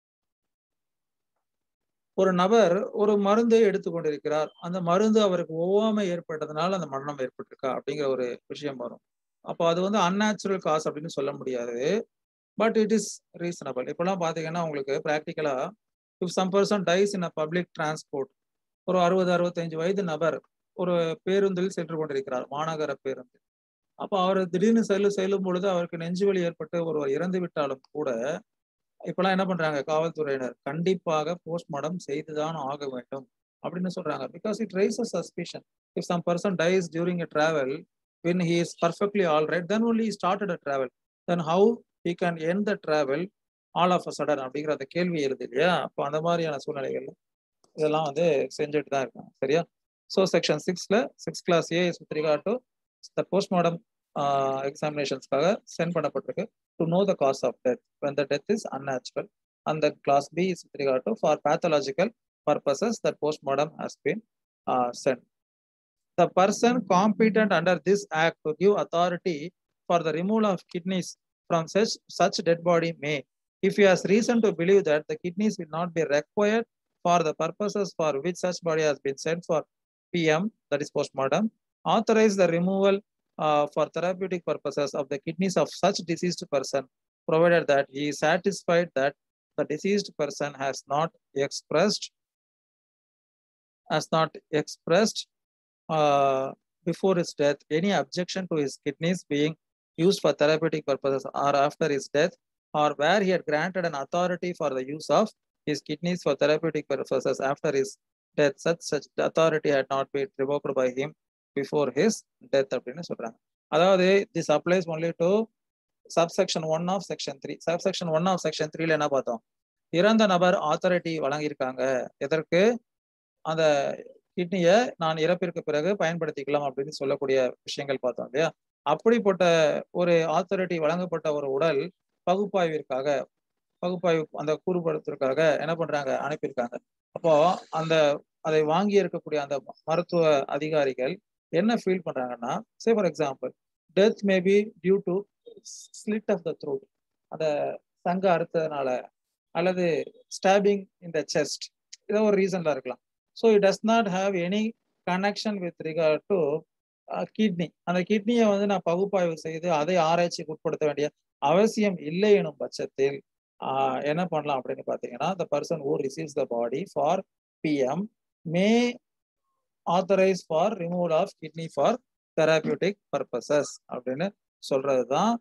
ஒரு நபர் ஒரு மருந்தை எடுத்துக்கொண்டிருக்கிறார் அந்த மருந்து அவருக்கு ஒவ்வாமை ஏற்பட்டதுனால அந்த மரணம் ஏற்பட்டிருக்கா அப்படிங்கிற ஒரு விஷயம் வரும் அப்போ அது வந்து அன்நேச்சுரல் காஸ் அப்படின்னு சொல்ல முடியாது பட் இட் இஸ் ரீசனபிள் இப்போலாம் பார்த்தீங்கன்னா உங்களுக்கு ப்ராக்டிக்கலா if some person dies in a public transport ஒரு அறுபது அறுபத்தஞ்சு வயது நபர் ஒரு பேருந்தில் சென்று கொண்டிருக்கிறார் மாநகர பேருந்து அப்போ அவர் திடீர்னு செல்லு செல்லும் பொழுது அவருக்கு நெஞ்சுவலி ஏற்பட்டு ஒருவர் இறந்து விட்டாலும் கூட இப்பெல்லாம் என்ன பண்றாங்க காவல்துறையினர் கண்டிப்பாக போஸ்ட்மார்டம் செய்துதான் ஆக வேண்டும் அப்படின்னு சொல்றாங்க because it raises suspicion if some person dies during a travel when he is perfectly all right then only he started a travel then how he can end the travel all of a sudden அப்படிங்கிற அந்த கேள்வி எழுது இல்லையா அப்போ அந்த மாதிரியான சூழ்நிலைகள் இதெல்லாம் வந்து செஞ்சுட்டு தான் இருக்காங்க சரியா ஸோ செக்ஷன் சிக்ஸ்ல six clause A with regard to the postmortem எக்ஸாமினேஷன்ஸ்க்காக சென்ட் பண்ணப்பட்டிருக்கு to know the cause of death when the death is unnatural and the class b is with regard to for pathological purposes that postmortem has been uh, sent the person competent under this act to give authority for the removal of kidneys from such such dead body may if he has reason to believe that the kidneys will not be required for the purposes for which such body has been sent for pm that is postmortem authorize the removal uh, for therapeutic purposes of the kidneys of such deceased person provided that he is satisfied that the deceased person has not expressed has not expressed uh, before his death any objection to his kidneys being used for therapeutic purposes or after his death or where he had granted an authority for the use of his kidneys for therapeutic purposes after his death such such authority had not been revoked by him before his death அப்படின்னு சொல்றாங்க அதாவது this applies only to subsection one of section three subsection one of section த்ரீல என்ன பார்த்தோம் இறந்த நபர் authority வழங்கியிருக்காங்க எதற்கு அந்த கிட்னியை நான் இறப்பிற்கு பிறகு பயன்படுத்திக்கலாம் அப்படின்னு சொல்லக்கூடிய விஷயங்கள் பார்த்தோம் இல்லையா அப்படிப்பட்ட ஒரு ஆத்தாரிட்டி வழங்கப்பட்ட ஒரு உடல் பகுப்பாய்விற்காக பகுப்பாய்வு அந்த கூறுபடுத்துறதுக்காக என்ன பண்றாங்க அனுப்பியிருக்காங்க அப்போ அந்த அதை வாங்கி இருக்கக்கூடிய அந்த மருத்துவ அதிகாரிகள் என்ன ஃபீல் பண்றாங்கன்னா say for example death maybe due to slit of the throat அந்த சங்க அறுத்ததுனால அல்லது ஸ்டாபிங் இன் த செஸ்ட் ஏதோ ஒரு ரீசன்ல இருக்கலாம் so it does not have any connection with regard to kidney அந்த கிட்னியை வந்து நான் பகுப்பாய்வு செய்து அதை ஆராய்ச்சிக்கு உட்படுத்த வேண்டிய அவசியம் இல்லை எனும் பட்சத்தில் என்ன பண்ணலாம் அப்படின்னு பார்த்தீங்கன்னா the person who receives the body for PM may authorise for removal of kidney for therapeutic purposes அப்படின்னு சொல்றது தான்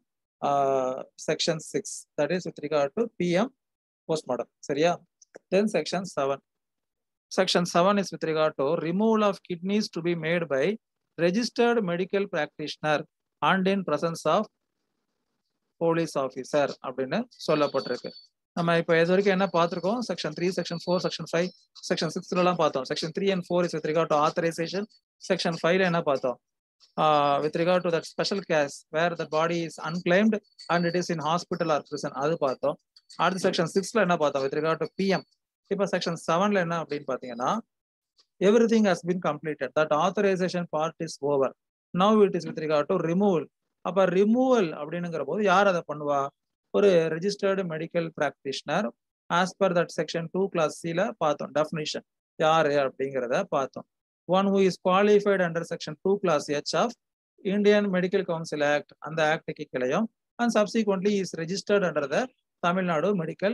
section six that is with regard to PM postmortem சரியா then section seven section 7 is with regard to removal of kidneys to be made by registered medical practitioner and in presence of police officer அப்படின்னு சொல்லப்பட்டிருக்கு நம்ம இப்போ இது வரைக்கும் என்ன பார்த்துருக்கோம் section three section four section five section சிக்ஸ்லாம் பார்த்தோம் section three and four is with regard to authorisation section ஃபைவ்ல என்ன பார்த்தோம் with regard to that special case where the body is unclaimed and it is in hospital or prison அது பார்த்தோம் அடுத்த section சிக்ஸ்ல என்ன பார்த்தோம் வித் ரிகார்ட் டு பிஎம் இப்போ செக்ஷன் செவன்ல என்ன அப்படின்னு பார்த்தீங்கன்னா everything has been completed that authorisation part is over now it is with regard to removal அப்போ ரிமூவல் அப்படின்னுங்கிற போது யார் அதை பண்ணுவா ஒரு registered medical practitioner as per that section two clause சில பார்த்தோம் டெஃபினிஷன் யாரு அப்படிங்கிறத பார்த்தோம் one who is qualified under section two clause H of Indian medical council act அந்த ஆக்டுக்கு கிளையும் and subsequently is registered under the Tamil Nadu medical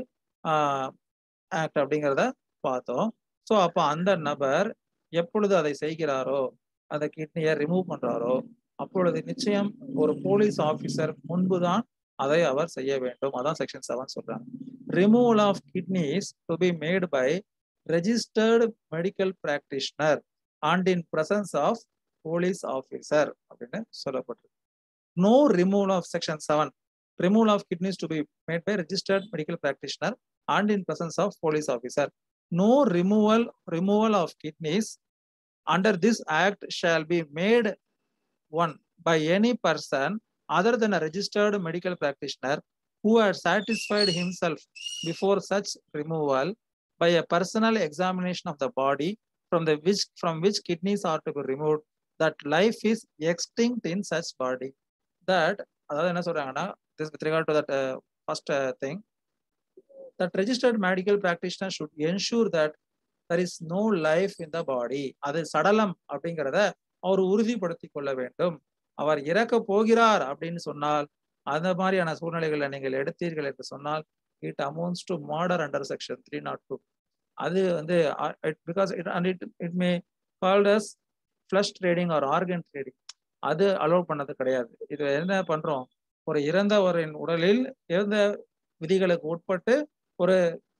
act அப்படிங்கிறத பார்த்தோம் ஸோ அப்போ அந்த நபர் எப்பொழுது அதை செய்கிறாரோ அந்த கிட்னியை ரிமூவ் பண்றாரோ அப்பொழுது நிச்சயம் ஒரு போலீஸ் ஆஃபீஸர் முன்புதான் அதை அவர் செய்ய வேண்டும் அதான் செக்ஷன் செவன் சொல்றாங்க removal of kidneys to be made by registered medical practitioner and in presence of police officer அப்படின்னு சொல்லப்பட்டிருக்கு no removal of section seven removal of kidneys to be made by registered medical practitioner and in presence of police officer. No removal removal of kidneys under this act shall be made one by any person other than a registered medical practitioner who had satisfied himself before such removal by a personal examination of the body from the which from which kidneys are to be removed that life is extinct in such body that அதாவது என்ன சொல்றாங்கன்னா this with regard to that uh, first uh, thing that registered medical practitioner should ensure that there is no life in the body அது சடலம் அப்படிங்கிறத அவர் உறுதிப்படுத்தி கொள்ள வேண்டும் அவர் இறக்க போகிறார் அப்படின்னு சொன்னால் அந்த மாதிரியான சூழ்நிலைகளை நீங்கள் எடுத்தீர்கள் என்று சொன்னால் it amounts to murder under section three not two அது வந்து because it and it it may called as flesh trading or organ trading அது அலோவ் பண்ணது கிடையாது இது என்ன பண்றோம் ஒரு இறந்தவரின் உடலில் இறந்த விதிகளுக்கு உட்பட்டு ஒரு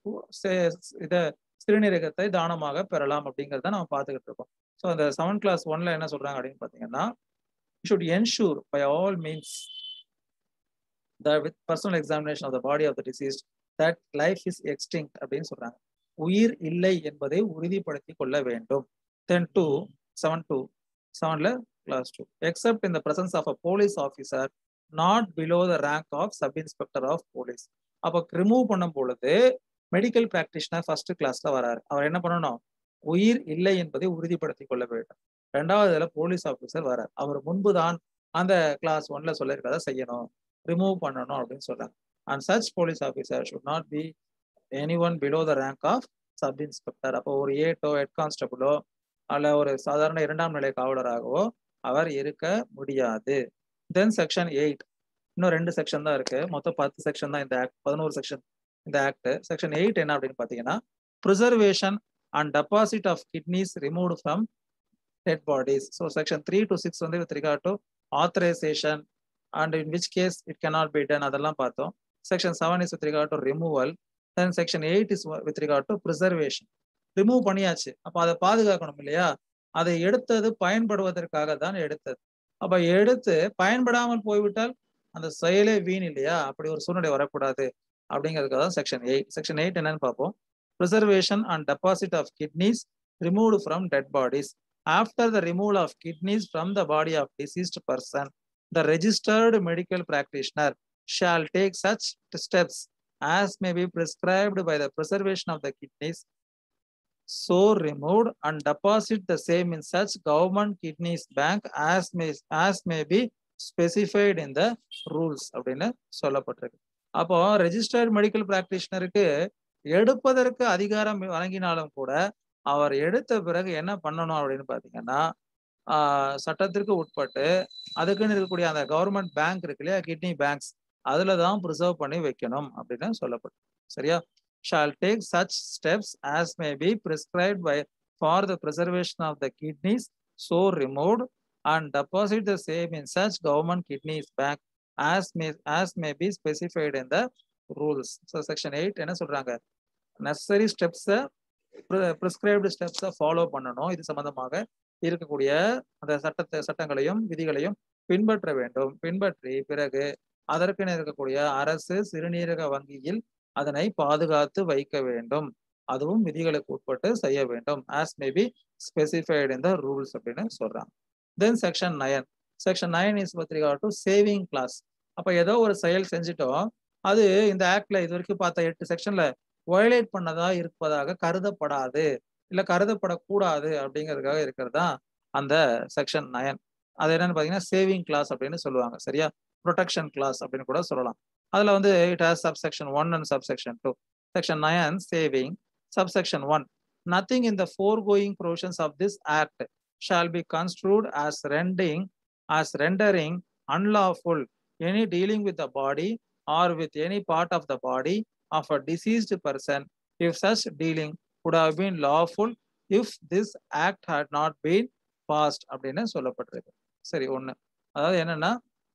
இத சிறுநீரகத்தை தானமாக பெறலாம் அப்படிங்கிறத நம்ம பார்த்துக்கிட்டு இருக்கோம் ஸோ அந்த செவன் கிளாஸ் ஒன்ல என்ன சொல்றாங்க அப்படின்னு பார்த்தீங்கன்னா should ensure by all means the with personal examination of the body of the deceased that life is extinct அப்படின்னு சொல்றாங்க உயிர் இல்லை என்பதை உறுதிப்படுத்தி கொள்ள வேண்டும் தென் டூ செவன் டூ செவன்ல clause two except in the presence of a police officer not below the rank of sub inspector of police அப்போ ரிமூவ் பண்ணும் பொழுது மெடிக்கல் பிராக்டிஷனர் ஃபர்ஸ்ட் கிளாஸ்ல வராரு அவர் என்ன பண்ணணும் உயிர் இல்லை என்பதை உறுதிப்படுத்திக் கொள்ள வேண்டும் ரெண்டாவதுல போலீஸ் ஆஃபீஸர் வரார் அவர் முன்புதான் அந்த கிளாஸ் ஒன்ல சொல்லியிருக்கதை செய்யணும் ரிமூவ் பண்ணணும் அப்படின்னு சொல்றாங்க and such police officer should not be any one below the rank of sub inspector அப்போ ஒரு ஏட்டோ ஹெட் கான்ஸ்டபிளோ அல்ல ஒரு சாதாரண இரண்டாம் நிலை காவலராகவோ அவர் இருக்க முடியாது தென் செக்ஷன் எயிட் இன்னும் ரெண்டு செக்ஷன் தான் இருக்கு மொத்தம் பத்து செக்ஷன் தான் இந்த ஆக்ட் பதினோரு செக்ஷன் இந்த ஆக்ட் செக்ஷன் எயிட் என்ன அப்படின்னு பாத்தீங்கன்னா preservation and deposit of kidneys removed from dead bodies so section three to six வந்து with regard to authorisation and in which case it cannot be done அதெல்லாம் பார்த்தோம் section seven is with regard to removal then section eight is with regard to preservation remove பண்ணியாச்சு அப்போ அதை பாதுகாக்கணும் இல்லையா அதை எடுத்தது பயன்படுவதற்காக தான் எடுத்தது அப்ப எடுத்து பயன்படாமல் போய்விட்டால் அந்த செயலே வீண் இல்லையா அப்படி ஒரு சூழ்நிலை வரக்கூடாது அப்படிங்கிறதுக்காக தான் செக்ஷன் எயிட் செக்ஷன் எயிட் என்னன்னு பார்ப்போம் preservation and deposit of kidneys removed from dead bodies after the removal of kidneys from the body of deceased person the registered medical practitioner shall take such steps as may be prescribed by the preservation of the kidneys so removed and deposit the same in such government kidneys bank as may as may be specified in the rules அப்படின்னு சொல்லப்பட்டிருக்கு அப்போ registered medical பிராக்டிஷனருக்கு எடுப்பதற்கு அதிகாரம் வழங்கினாலும் கூட அவர் எடுத்த பிறகு என்ன பண்ணணும் அப்படின்னு பாத்தீங்கன்னா சட்டத்திற்கு உட்பட்டு அதுக்குன்னு இருக்கக்கூடிய அந்த கவர்மெண்ட் பேங்க் இருக்கு இல்லையா கிட்னி பேங்க்ஸ் அதுல தான் ப்ரிசர்வ் பண்ணி வைக்கணும் அப்படின்னு சொல்லப்பட்டு சரியா shall take such steps as may be prescribed by for the preservation of the kidneys so removed and deposit the same in such government kidneys bank as may as may be specified in the rules so section 8 என்ன சொல்றாங்க necessary steps prescribed steps follow பண்ணணும் இது சம்பந்தமாக இருக்கக்கூடிய அந்த சட்டத்தை சட்டங்களையும் விதிகளையும் பின்பற்ற வேண்டும் பின்பற்றி பிறகு அதற்கென இருக்கக்கூடிய அரசு சிறுநீரக வங்கியில் அதனை பாதுகாத்து வைக்க வேண்டும் அதுவும் விதிகளுக்கு உட்பட்டு செய்ய வேண்டும் as maybe specified in the rules அப்படின்னு சொல்றாங்க then section nine section nine is with regard to saving clause அப்ப ஏதோ ஒரு செயல் செஞ்சுட்டோம் அது இந்த ஆக்ட்ல இது வரைக்கும் பார்த்த எட்டு செக்ஷன்ல வயலேட் பண்ணதா இருப்பதாக கருதப்படாது இல்ல கருதப்படக்கூடாது அப்படிங்கிறதுக்காக இருக்கிறது தான் அந்த செக்ஷன் நயன் அது என்னன்னு பாத்தீங்கன்னா சேவிங் கிளாஸ் அப்படின்னு சொல்லுவாங்க சரியா ப்ரொடெக்ஷன் கிளாஸ் அப்படின்னு கூட சொல்லலாம் அதுல வந்து it has subsection one and subsection two section nine saving subsection one nothing in the foregoing provisions of this act shall be construed as rending as rendering unlawful any dealing with the body or with any part of the body of a deceased person if such dealing could have been lawful if this act had not been passed அப்படின்னு சொல்லப்பட்டிருக்கு சரி ஒண்ணு அதாவது என்னன்னா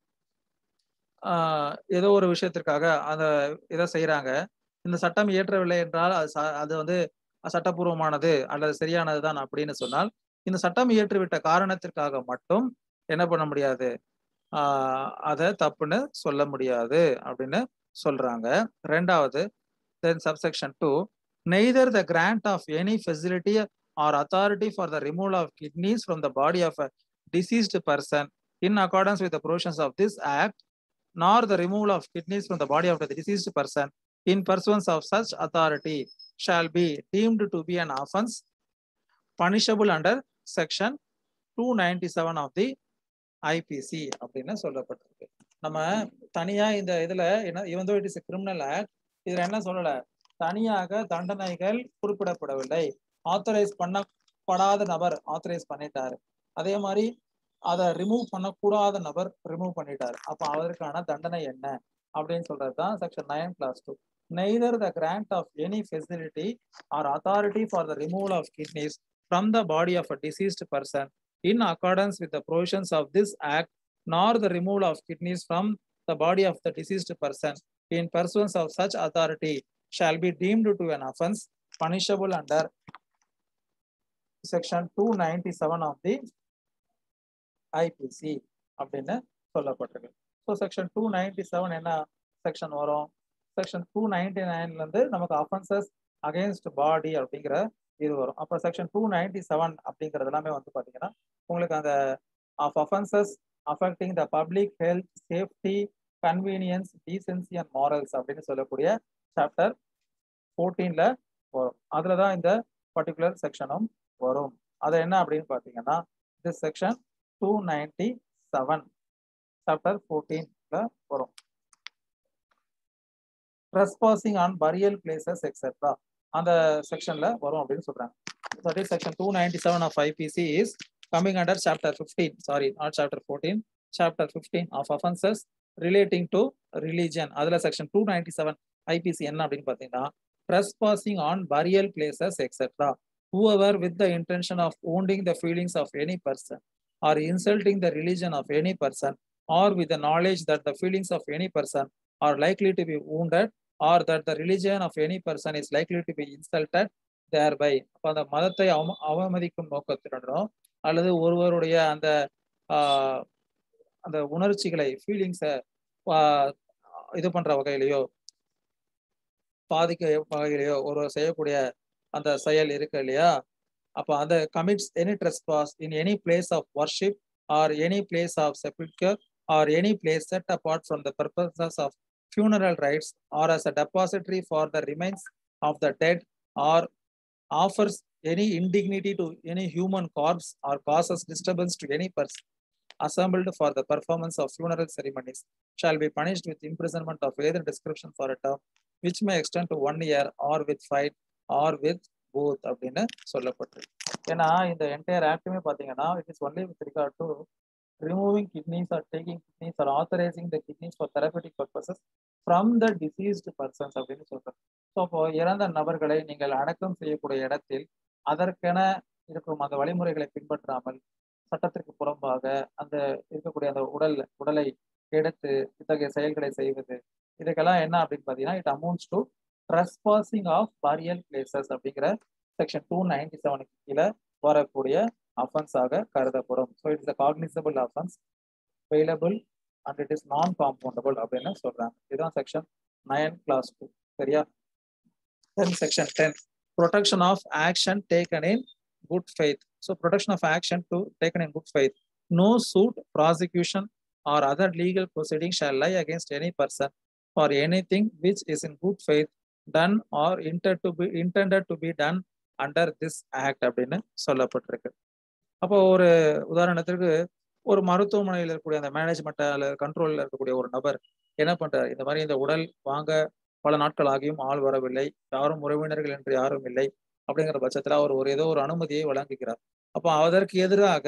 ஏதோ ஒரு விஷயத்திற்காக அந்த இதை செய்யறாங்க இந்த சட்டம் இயற்றவில்லை என்றால் அது அது வந்து சட்டப்பூர்வமானது அல்லது சரியானது தான் அப்படின்னு சொன்னால் இந்த சட்டம் இயற்றிவிட்ட காரணத்திற்காக மட்டும் என்ன பண்ண முடியாது ஆஹ் அதை தப்புன்னு சொல்ல முடியாது அப்படின்னு சொல்றாங்க ரெண்டாவது then subsection two neither the grant of any facility or authority for the removal of kidneys from the body of a deceased person in accordance with the provisions of this act nor the removal of kidneys from the body of the deceased person in pursuance of such authority shall be deemed to be an offense punishable under section 297 of the IPC அப்படின்னு சொல்லப்பட்டிருக்கு நம்ம தனியா இந்த இதுல என்ன even though it is a criminal act இதுல என்ன சொல்லல தனியாக தண்டனைகள் குறிப்பிடப்படவில்லை ஆத்தரைஸ் பண்ணப்படாத நபர் ஆத்தரைஸ் பண்ணிட்டாரு அதே மாதிரி அதை ரிமூவ் பண்ணக்கூடாத நபர் ரிமூவ் பண்ணிட்டாரு அப்ப அதற்கான தண்டனை என்ன அப்படின்னு சொல்றது தான் section nine clause two neither the grant of any facility or authority for the removal of kidneys from the body of a deceased person in accordance with the provisions of this act nor the removal of kidneys from the body of the deceased person in pursuance of such authority shall be deemed to an offense punishable under section 297 of the IPC அப்படின்னு சொல்லப்பட்டிருக்கு so section two ninety seven என்ன section வரும் section two ninety நைன்ல இருந்து நமக்கு offences against பாடி அப்படிங்கிற இது வரும் அப்போ செக்ஷன் டூ நைன்டி செவன் அப்படிங்கிறது எல்லாமே வந்து பார்த்தீங்கன்னா உங்களுக்கு அந்த of offences affecting the public health safety convenience decency and morals அப்படின்னு சொல்லக்கூடிய சாப்டர் ஃபோர்டீன்ல வரும் அதுல தான் இந்த பர்டிகுலர் செக்ஷனும் வரும் அது என்ன அப்படின்னு பார்த்தீங்கன்னா இது section two ninety seven chapter ஃபோர்டீன்ல வரும் trespassing on burial places etcetera அந்த செக்ஷன்ல வரும் அப்படின்னு சொல்றாங்க that is section 297 of IPC is coming under chapter 15 sorry not chapter 14 chapter 15 of offenses relating to religion அதுல section 297 IPC என்ன அப்படின்னு பார்த்தீங்கன்னா trespassing on burial places etc whoever with the intention of wounding the feelings of any person or insulting the religion of any person or with the knowledge that the feelings of any person are likely to be wounded or that the religion of any person is likely to be insulted thereby அப்ப அந்த மதத்தை அவம அவமதிக்கும் நோக்கத்துடனோ அல்லது ஒருவருடைய அந்த ஆஹ் அந்த உணர்ச்சிகளை ஃபீலிங்ஸை இது பண்ற வகையிலையோ பாதிக்க வகையிலையோ ஒரு செய்யக்கூடிய அந்த செயல் இருக்கு இல்லையா அப்ப அந்த commits any trespass in any place of worship or any place of sepulchre or any place set apart from the purposes of funeral rites or as a depository for the remains of the dead or offers any indignity to any human corpse or causes disturbance to any person assembled for the performance of funeral ceremonies shall be punished with imprisonment of either description for a term which may extend to one year or with fine or with both அப்படின்னு சொல்லப்பட்டிருக்கு ஏன்னா இந்த entire ஆக்டுமே பார்த்தீங்கன்னா it is only with regard to removing kidneys or taking kidneys or authorizing the kidneys for therapeutic purposes from the deceased persons அப்படின்னு சொல்றோம் so அப்போ இறந்த நபர்களை நீங்கள் அடக்கம் செய்யக்கூடிய இடத்தில் அதற்கென இருக்கும் அந்த வழிமுறைகளை பின்பற்றாமல் சட்டத்திற்கு புறம்பாக அந்த இருக்கக்கூடிய அந்த உடல் உடலை எடுத்து இத்தகைய செயல்களை செய்வது இதுக்கெல்லாம் என்ன அப்படின்னு பார்த்தீங்கன்னா it amounts to trespassing of burial places அப்படிங்கிற செக்ஷன் டூ நைன்டி செவனுக்கு கீழே வரக்கூடிய அஃபென்ஸாக கருதப்படும் so it's a cognizable offence available and it is non compoundable அப்படின்னு சொல்றாங்க இதுதான் செக்ஷன் நைன் கிளாஸ் டூ சரியா then section ten protection of action taken in good faith so protection of action to taken in good faith no suit prosecution or other legal proceeding shall lie against any person for any thing which is in good faith done or inter to be intended to be done under this act அப்படின்னு சொல்லப்பட்டிருக்கு அப்போ ஒரு உதாரணத்திற்கு ஒரு மருத்துவமனையில் இருக்கக்கூடிய அந்த management அல்லது கண்ட்ரோலில் இருக்கக்கூடிய ஒரு நபர் என்ன பண்றாரு இந்த மாதிரி இந்த உடல் வாங்க பல நாட்கள் ஆகியும் ஆள் வரவில்லை யாரும் உறவினர்கள் என்று யாரும் இல்லை அப்படிங்கிற பட்சத்துல அவர் ஒரு ஏதோ ஒரு அனுமதியை வழங்குகிறார் அப்போ அதற்கு எதிராக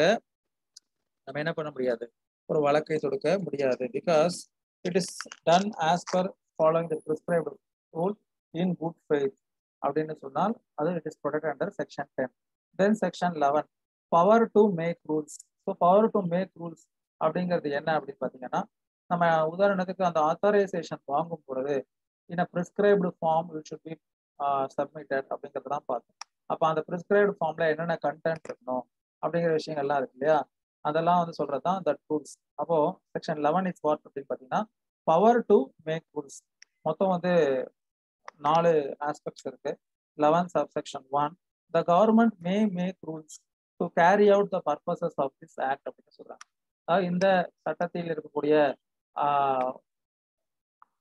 நம்ம என்ன பண்ண முடியாது ஒரு வழக்கை தொடுக்க முடியாது because it is done as per following the prescribed rule in good faith அப்படின்னு சொன்னால் அது it is protect under section ten then section eleven power to make rules so power to make rules அப்படிங்கிறது என்ன அப்படின்னு பார்த்தீங்கன்னா நம்ம உதாரணத்துக்கு அந்த ஆத்தரைசேஷன் வாங்கும் பொழுது in prescribed form it should be submitted அப்படிங்கிறதெல்லாம் பார்த்தோம் அப்போ அந்த ப்ரிஸ்கிரைப்டு ஃபார்ம்ல என்னென்ன கண்டென்ட் இருக்கணும் அப்படிங்கிற விஷயங்கள்லாம் இருக்கு இல்லையா அதெல்லாம் வந்து சொல்றது தான் தட் ரூல்ஸ் அப்போ செக்ஷன் லெவன் இஸ் வாட் அப்படின்னு பார்த்தீங்கன்னா பவர் டு மேக் ரூல்ஸ் மொத்தம் வந்து நாலு ஆஸ்பெக்ட்ஸ் இருக்கு eleven sub section one the government may make rules to carry out the purposes of this act அப்படின்னு சொல்றாங்க அதாவது இந்த சட்டத்தில் இருக்கக்கூடிய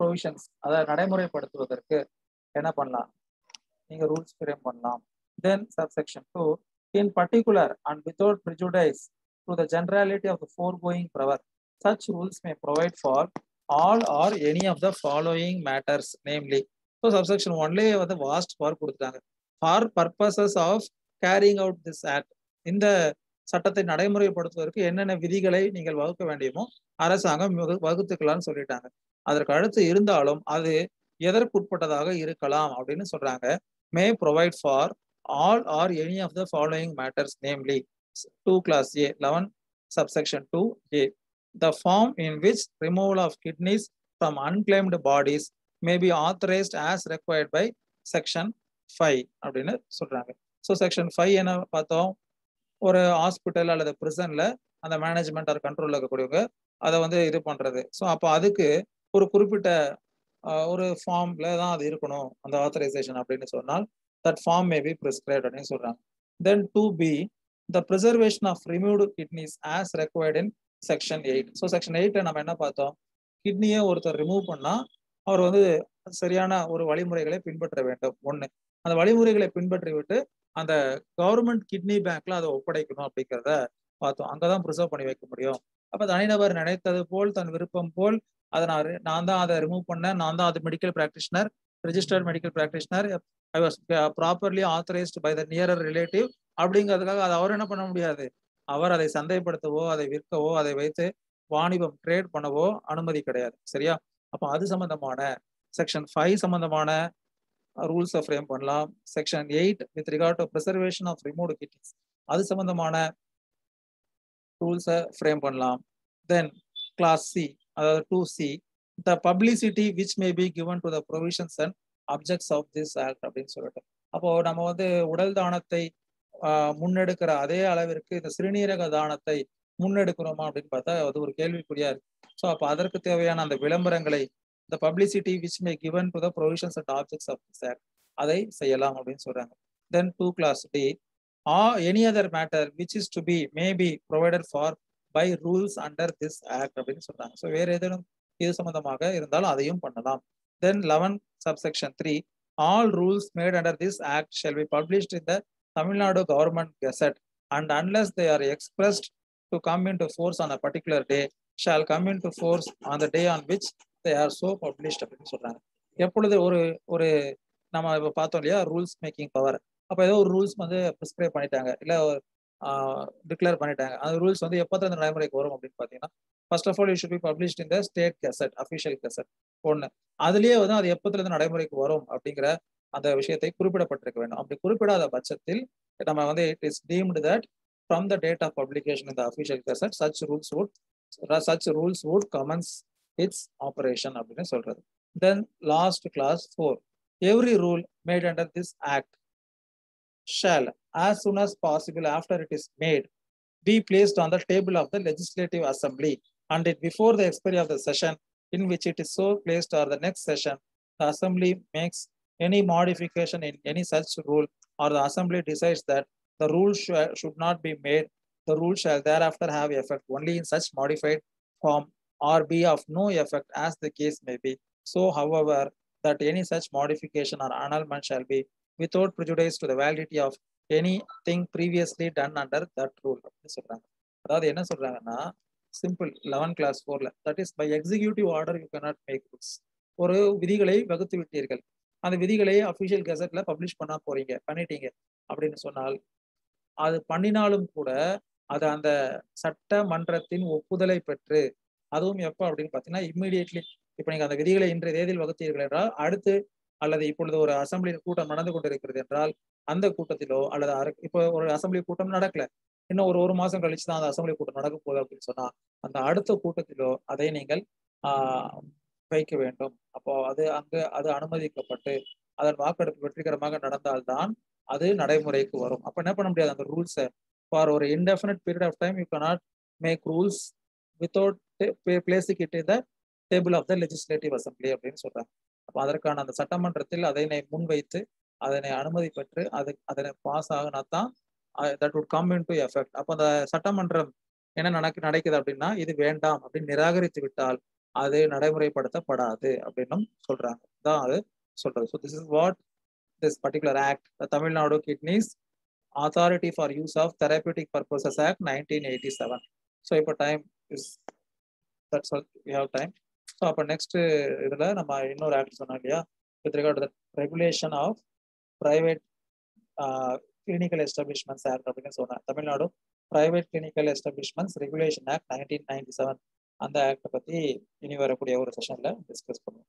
ப்ரொவிஷன்ஸ் அதை நடைமுறைப்படுத்துவதற்கு என்ன பண்ணலாம் நீங்க ரூல்ஸ் ஃப்ரேம் பண்ணலாம் then subsection two in particular and without prejudice to the generality of the foregoing power such rules may provide for all or any of the following matters namely so subsection ஒன்லேயே வந்து vast for கொடுத்துட்டாங்க for purposes of carrying out this act இந்த சட்டத்தை நடைமுறைப்படுத்துவதற்கு என்னென்ன விதிகளை நீங்கள் வகுக்க வேண்டியுமோ அரசாங்கம் வகுத்துக்கலாம்னு சொல்லிட்டாங்க அதற்கு அடுத்து இருந்தாலும் அது எதற்குட்பட்டதாக இருக்கலாம் அப்படின்னு சொல்றாங்க may provide for all or any of the following matters namely two clause A eleven subsection two A the form in which removal of kidneys from unclaimed bodies may be authorised as required by section five அப்படின்னு சொல்றாங்க so section five என்ன பார்த்தோம் ஒரு hospital அல்லது பிரிசன்ல அந்த management R கண்ட்ரோலில் இருக்கக்கூடியவங்க அதை வந்து இது பண்றது ஸோ அப்போ அதுக்கு ஒரு குறிப்பிட்ட ஒரு ஃபார்ம்ல தான் அது இருக்கணும் அந்த ஆத்தரைசேஷன் அப்படின்னு சொன்னால் that form may be prescribed அப்படின்னு சொல்றாங்க then two B the preservation of removed kidneys as required in section eight so section எயிட்டை நம்ம என்ன பார்த்தோம் கிட்னியை ஒருத்தர் ரிமூவ் பண்ணா அவர் வந்து சரியான ஒரு வழிமுறைகளை பின்பற்ற வேண்டும் ஒன்று அந்த வழிமுறைகளை பின்பற்றி விட்டு அந்த கவர்மெண்ட் கிட்னி பேங்க்ல அதை ஒப்படைக்கணும் அப்படிங்கிறத பார்த்தோம் அங்கதான் ப்ரிசர்வ் பண்ணி வைக்க முடியும் அப்ப தனிநபர் நினைத்தது போல் தன் விருப்பம் போல் அதை நான் நான் தான் அதை ரிமூவ் பண்ணேன் நான் தான் அது medical practitioner registered medical practitioner I was properly authorised by the nearer relative அப்படிங்கிறதுக்காக அதை அவர் என்ன பண்ண முடியாது அவர் அதை சந்தைப்படுத்தவோ அதை விற்கவோ அதை வைத்து வாணிபம் ட்ரேட் பண்ணவோ அனுமதி கிடையாது சரியா அப்போ அது சம்பந்தமான செக்ஷன் ஃபைவ் சம்பந்தமான ரூல்ஸை ஃப்ரேம் பண்ணலாம் section eight with regard to preservation of remove kidneys அது சம்பந்தமான ரூல்ஸை ஃப்ரேம் பண்ணலாம் தென் கிளாஸ் சி அதாவது two C the publicity which may be given to the provisions and objects of this act அப்படின்னு சொல்லிட்டு அப்போ நம்ம வந்து உடல் தானத்தை முன்னெடுக்கிற அதே அளவிற்கு இந்த சிறுநீரக தானத்தை முன்னெடுக்கிறோமா அப்படின்னு பார்த்தா அது ஒரு கேள்விக்குறியா இருக்கு ஸோ அப்போ அதற்கு தேவையான அந்த விளம்பரங்களை இந்த publicity which may given to the provisions and objects of this act அதை செய்யலாம் அப்படின்னு சொல்றாங்க then two clause D ah any other matter which is to be may be provided for by rules under this act அப்படின்னு சொல்றாங்க so வேற ஏதேனும் இது சம்பந்தமாக இருந்தாலும் அதையும் பண்ணலாம் then eleven subsection three all rules made under this act shall be published in the Tamil Nadu government gazette and unless they are expressed to come into force on a particular day shall come into force on the day on which they are so published அப்படின்னு சொல்றாங்க எப்பொழுது ஒரு ஒரு நம்ம இப்போ பார்த்தோம் இல்லையா rules making power அப்போ ஏதோ ஒரு ரூல்ஸ் வந்து ப்ரிஸ்கிரைப் பண்ணிட்டாங்க இல்லை டிக்ளேர் பண்ணிட்டாங்க அந்த ரூல்ஸ் வந்து எப்போ அந்த நடைமுறைக்கு வரும் அப்படின்னு பார்த்தீங்கன்னா first of all you should be published இந்த ஸ்டேட் கெசட் அஃபிஷியல் கெசட் ஒன்று அதுலேயே வந்து அது எப்போதுலேருந்து நடைமுறைக்கு வரும் அப்படிங்கிற அந்த விஷயத்தை குறிப்பிடப்பட்டிருக்க வேண்டும் அப்படி குறிப்பிடாத பட்சத்தில் நம்ம வந்து it is deemed that from the date of publication இந்த official gazette such rules would such rules would commence its operation அப்படின்னு சொல்றது then last clause four every rule made under this act shall, as soon as possible after it is made, be placed on the table of the Legislative Assembly and it before the expiry of the session in which it is so placed or the next session, the Assembly makes any modification in any such rule or the Assembly decides that the rule sh should not be made, the rule shall thereafter have effect only in such modified form or be of no effect as the case may be. So, however, that any such modification or annulment shall be without prejudice to the validity of anything previously done under that rule அப்படின்னு சொல்றாங்க அதாவது என்ன சொல்றாங்கன்னா simple eleven clause ஃபோர்ல that is by executive order you cannot make rules ஒரு விதிகளை வகுத்து விட்டீர்கள் அந்த விதிகளை அஃபிஷியல் கெசட்ல பப்ளிஷ் பண்ண போறீங்க பண்ணிட்டீங்க அப்படின்னு சொன்னால் அது பண்ணினாலும் கூட அது அந்த சட்டமன்றத்தின் ஒப்புதலை பெற்று அதுவும் எப்போ அப்படின்னு பார்த்தீங்கன்னா இம்மிடியட்லி இப்போ நீங்க அந்த விதிகளை இன்றைய தேதியில் வகுத்தீர்கள் என்றால் அடுத்து அல்லது இப்பொழுது ஒரு அசம்பிளி கூட்டம் நடந்து கொண்டிருக்கிறது என்றால் அந்த கூட்டத்திலோ அல்லது இப்போ ஒரு அசம்பிளி கூட்டம் நடக்கல இன்னும் ஒரு ஒரு மாசம் கழிச்சு தான் அந்த அசம்பிளி கூட்டம் நடக்க போகுது அப்படின்னு சொன்னா அந்த அடுத்த கூட்டத்திலோ அதை நீங்கள் ஆஹ் வைக்க வேண்டும் அப்போ அது அங்கு அது அனுமதிக்கப்பட்டு அதன் வாக்கெடுப்பு வெற்றிகரமாக நடந்தால்தான் அது நடைமுறைக்கு வரும் அப்ப என்ன பண்ண முடியாது அந்த ரூல்ஸை ஃபார் ஒரு indefinite period of time you cannot make rules without placing it in the table of the legislative assembly அப்படின்னு சொல்றாங்க அப்போ அதற்கான அந்த சட்டமன்றத்தில் அதனை முன்வைத்து அதனை அனுமதி பெற்று அது அதனை பாஸ் ஆகினா தான் that would come into effect அப்போ அந்த சட்டமன்றம் என்ன நடக்கு நடக்குது அப்படின்னா இது வேண்டாம் அப்படின்னு நிராகரித்து விட்டால் அது நடைமுறைப்படுத்தப்படாது அப்படின்னும் சொல்றாங்க தான் அது சொல்றது so this is what this particular act Tamil Nadu kidneys authority for use of therapeutic purposes act nineteen eighty seven so இப்போ time is that's all we have time so அப்போ நெக்ஸ்ட் இதில் நம்ம இன்னொரு ஆக்ட் சொன்னோம் இல்லையா with regard the regulation of private clinical establishments act அப்படின்னு சொன்னேன் Tamil Nadu private clinical establishments regulation act nineteen ninety seven அந்த ஆக்டை பற்றி இனி வரக்கூடிய ஒரு செஷனில் டிஸ்கஸ் பண்ணுவோம்